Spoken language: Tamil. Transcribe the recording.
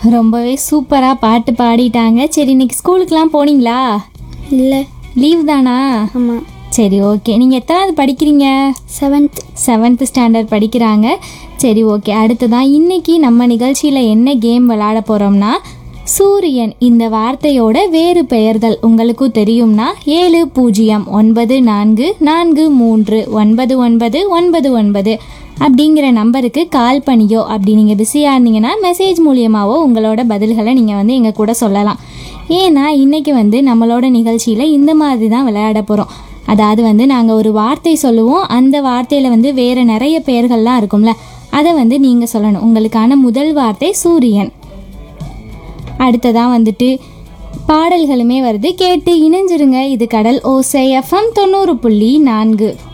ரொம்பவே சூப்பராக பாட்டு பாடிட்டாங்க சரி இன்னைக்கு ஸ்கூலுக்குலாம் போனீங்களா இல்லை லீவ் தானா ஆமாம் சரி ஓகே நீங்கள் எத்தனாவது படிக்கிறீங்க செவன்த் செவன்த் ஸ்டாண்டர்ட் படிக்கிறாங்க சரி ஓகே அடுத்ததான் இன்னைக்கு நம்ம நிகழ்ச்சியில் என்ன கேம் விளையாட போகிறோம்னா சூரியன் இந்த வார்த்தையோட வேறு பெயர்கள் உங்களுக்கும் தெரியும்னா ஏழு பூஜ்ஜியம் ஒன்பது நான்கு நான்கு மூன்று ஒன்பது ஒன்பது ஒன்பது ஒன்பது அப்படிங்கிற நம்பருக்கு கால் பண்ணியோ அப்படி நீங்கள் பிஸியாக இருந்தீங்கன்னா மெசேஜ் மூலியமாவோ உங்களோட பதில்களை நீங்கள் வந்து எங்கள் கூட சொல்லலாம் ஏன்னா இன்னைக்கு வந்து நம்மளோட நிகழ்ச்சியில் இந்த மாதிரி தான் விளையாட போகிறோம் அதாவது வந்து நாங்கள் ஒரு வார்த்தை சொல்லுவோம் அந்த வார்த்தையில் வந்து வேறு நிறைய பெயர்கள்லாம் இருக்கும்ல அதை வந்து நீங்கள் சொல்லணும் உங்களுக்கான முதல் வார்த்தை சூரியன் அடுத்ததான் வந்துட்டு பாடல்களுமே வருது கேட்டு இணைஞ்சிருங்க இது கடல் ஓசை எஃப்எம் தொண்ணூறு புள்ளி நான்கு